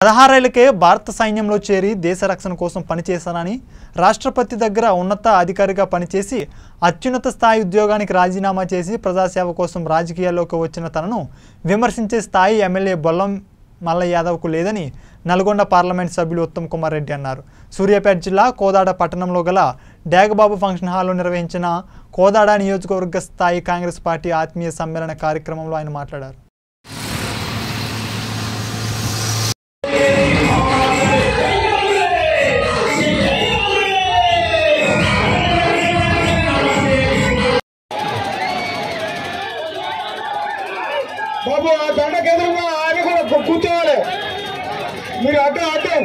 పదహారేళ్లకే భారత సైన్యంలో చేరి దేశ రక్షణ కోసం పనిచేశానని రాష్ట్రపతి దగ్గర ఉన్నత అధికారిగా పనిచేసి అత్యున్నత స్థాయి ఉద్యోగానికి రాజీనామా చేసి ప్రజాసేవ కోసం రాజకీయాల్లోకి వచ్చిన తనను విమర్శించే స్థాయి ఎమ్మెల్యే బొల్లం మల్ల యాదవ్కు లేదని నల్గొండ పార్లమెంట్ సభ్యులు ఉత్తమ్ కుమార్ రెడ్డి అన్నారు సూర్యాపేట జిల్లా కోదాడ పట్టణంలో గల డాగబాబు ఫంక్షన్ హాల్లో నిర్వహించిన కోదాడ నియోజకవర్గ స్థాయి కాంగ్రెస్ పార్టీ ఆత్మీయ సమ్మేళన కార్యక్రమంలో ఆయన మాట్లాడారు బాబు ఆ దండకు ఎదురుగా ఆయన కూడా కూ- కూర్చోవాలి మీరు అడ్డం అడ్డం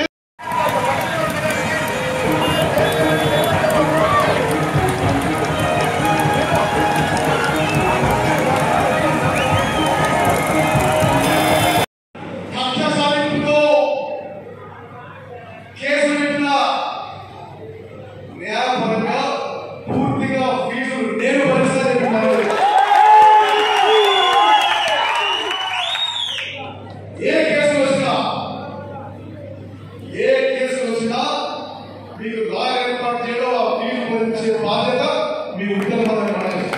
కక్ష సాధింపుతో కేసు పెట్టిన న్యాయపరంగా పూర్తిగా ఫీజులు నేను భరిస్తానని ఏ కేసు వచ్చినా ఏ కేసు వచ్చినా మీకు లాయర్ ఏర్పాటు చేయడం ఆ ఫీజు భరించే బాధ్యత మీ ఉద్యోగం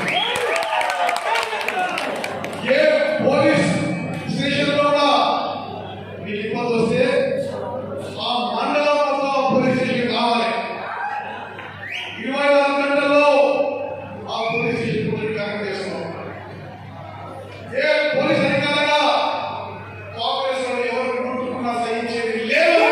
ఏ పోలీస్ స్టేషన్ లో కూడా మీకు ఇబ్బంది వస్తే ఆ మండలం మొత్తం ఆ పోలీస్ స్టేషన్ కావాలి ఇరవై నాలుగు గంటల్లో ఆ పోలీస్ స్టేషన్ పూర్తి కార్యక్రమం చేస్తున్నాం ఏ పోలీస్ అధికారిగా కాంగ్రెస్ వాళ్ళు ఎవరు ముట్టుకున్నా సహించేది లేదు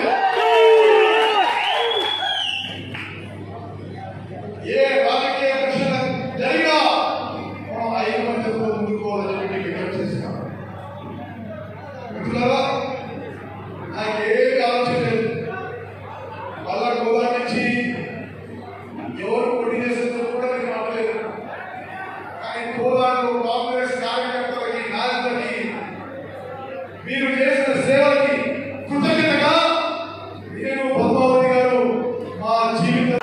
ఏ రాజకీయ ఘర్షణ జరిగినా మనం ఐదు మందితో ముందుకోవాలని చెప్పి విజ్ఞప్తి చేస్తున్నాం మిత్రులారా నాకు ఏమి ఆలోచన లేదు మళ్ళా గోదా నుంచి ఎవరు పోటీ చేస్తుందో కూడా నేను మాట్లాడలేదు కానీ గోదాలో కాంగ్రెస్ కార్యకర్తలకి నాయకులకి మీరు చేసిన సేవలకి కృతజ్ఞతగా నేను పద్మావతి గారు మా జీవితం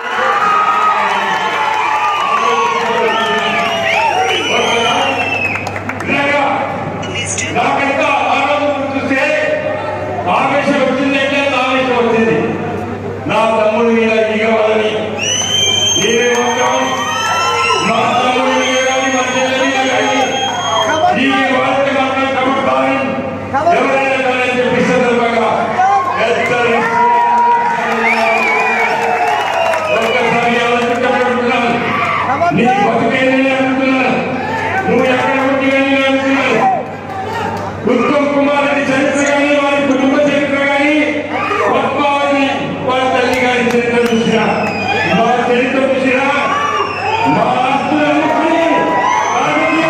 ఇలాగా నాకెంత ఆనందం చూస్తే ఆవేశం వచ్చిందంటే ఆవేశం వచ్చింది నా తమ్ముడు మీద ఈగ వలని నేనే మాత్రం మా తమ్ముడు మీద కానీ మా చెల్లెల మీద కానీ ఈ వాళ్ళకి మాత్రం కబడ్డాని ఎవరైనా కానీ చెప్పి సందర్భంగా హెచ్చరిస్తున్నాను. ఒక్కసారి ఆలోచించబడుతున్నాను నీ బతుకేదని అంటున్నాను నువ్వు ఎక్కడ పుట్టివని అంటున్నాను ఉత్తమ్ కుమార్ రెడ్డి చరిత్ర కానీ వారి కుటుంబ చరిత్ర కానీ పద్మావతి వారి తల్లి గారి చరిత్ర చూసినా మా చరిత్ర చూసినా మా ఆస్తులు అమ్ముకుని రాజకీయ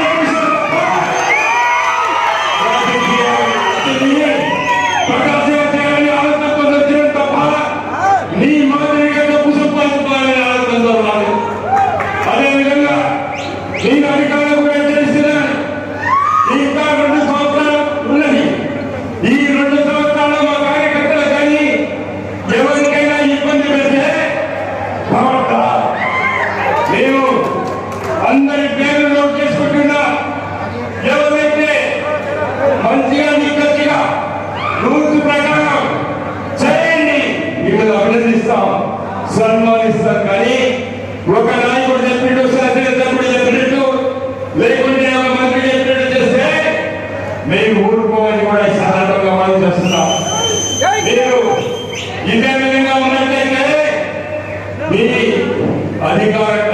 రాజకీయ ప్రకాశం చేయాలని ఆలోచనతో వచ్చిన తప్ప నీ మాదిరిగా డబ్బు సంపాదించాలని ఆలోచనతో రాలేదు అదేవిధంగా నేను అధికారంలో చేస్తున్నాను ఇంకా రెండు సంవత్సరాలు ఉన్నది ఈ రెండు సంవత్సరాలు మా కార్యకర్తలు కానీ ఎవరికైనా ఇబ్బంది పెడితే ప్రవర్త మేము అందరి పేర్లు నోట్ చేసుకుంటున్నా ఎవరైతే మంచిగా నిక్కచ్చిగా రూల్స్ ప్రకారం చేయండి మిమ్మల్ని అభినందిస్తాం సన్మానిస్తాం కానీ ఒక నాయకుడు చెప్పినట్టు శాసనసభ్యుడు చెప్పినట్టు లేకుంటే ఒక మంత్రి చెప్పినట్టు చేస్తే మేము ఊరుకోమని కూడా ఈ సందర్భంగా మనం చేస్తున్నాం మీరు ఇదే విధంగా ఉన్నట్లయితే మీ అధికార